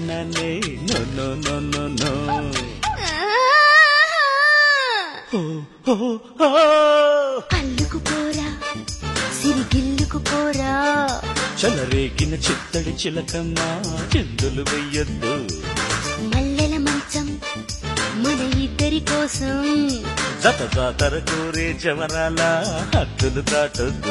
కాదన్నానే no no no no no ఓ, ఓ, ఓ. అల్లుకుపోరా సిరిగిల్లుకుపోరా చలరేగిన చిత్తడి చిలకమ్మ చిందులు వెయ్యొద్దు మల్లెల మంచం మన ఇద్దరి కోసం జత జాతర కోరే జవరాల హద్దులు దాటొద్దు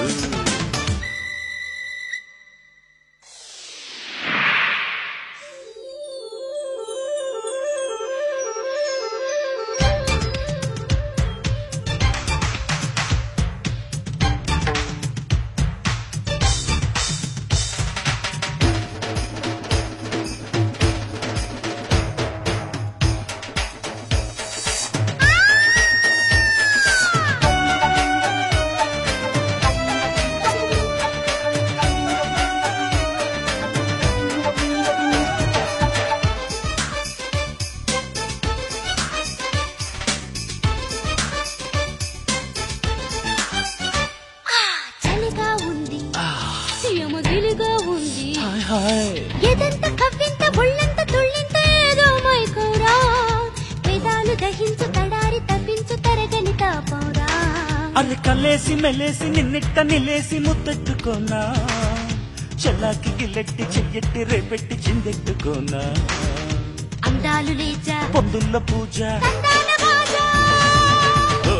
చలిగా ఉంది యమగిలిగా ఉంది హాయ్ హాయ్ ఎదంత కవ్వింత ఒళ్ళంత తుళ్ళింత ఏదో మైకోరా వేదాలు దహించు తడారి తప్పించు తరగని తాపంరా అది కల్లేసి మెలేసి నిన్నిట్ట నిలేసి ముద్దెట్టుకోనా చెల్లాకి గిల్లెట్టి చెయ్యెట్టి రేపెట్టి చిందెట్టుకోనా అందాలు లేచా పొందుల్ల పూజ తందాల బాజా ఓ,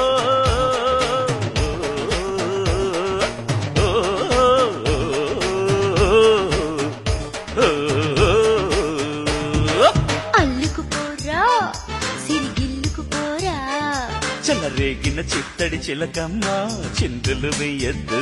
ఓ, ఓ, ఓ. అల్లుకుపోరా సిరిగిల్లుకుపోరా చెలరేగిన చిత్తడి చిలకమ్మ చిందులు వెయ్యద్దు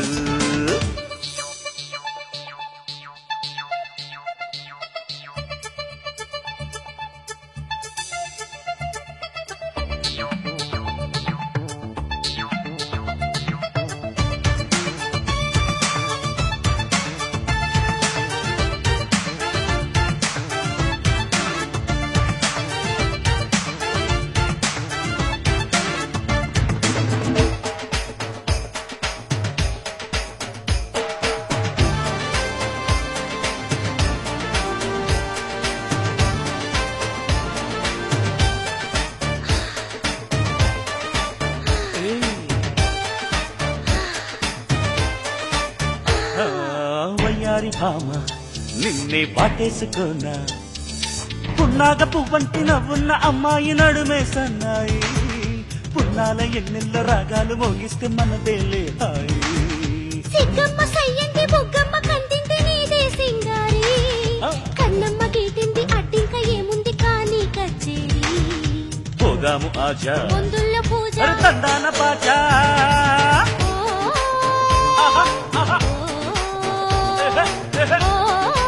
ఆ, వయ్యారి భామ నిన్నే పాటేసుకోనా పున్నాగ పువ్వంటి నవ్వున్న అమ్మాయి నడుమే సన్నాయి పున్నాల ఎన్నెల్ల రాగాలు మోగిస్తే మనదేలే హాయి సిగ్గమ్మ సయ్యంది బుగ్గమ్మ కంటింది నీదే సింగారి ఆ. కన్నమ్మ గీటింది అడ్డింక ఏముంది కానీ కచ్చేరి పోదాము ఆజా పొందుల్ల పూజ అరే తందాన పాచా ఓ, ఆహా, ఆహా. ఓ, ఎహె, ఎహె. ఓ,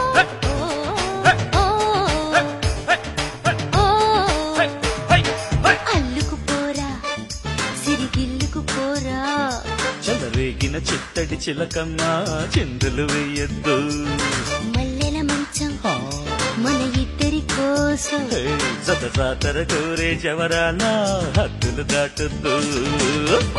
ఓ, ఓ, హై, హై, హై. అల్లుకుపోరా సిరిగిల్లుకుపోరా చెలరేగిన చిత్తడి చిలకమ్మ చిందులు వేయద్దు మల్లెల మంచం ఆ. మన ఇద్దరి కోసం హే, జత జాతర కోరే జవరాల హద్దులు దాటద్దు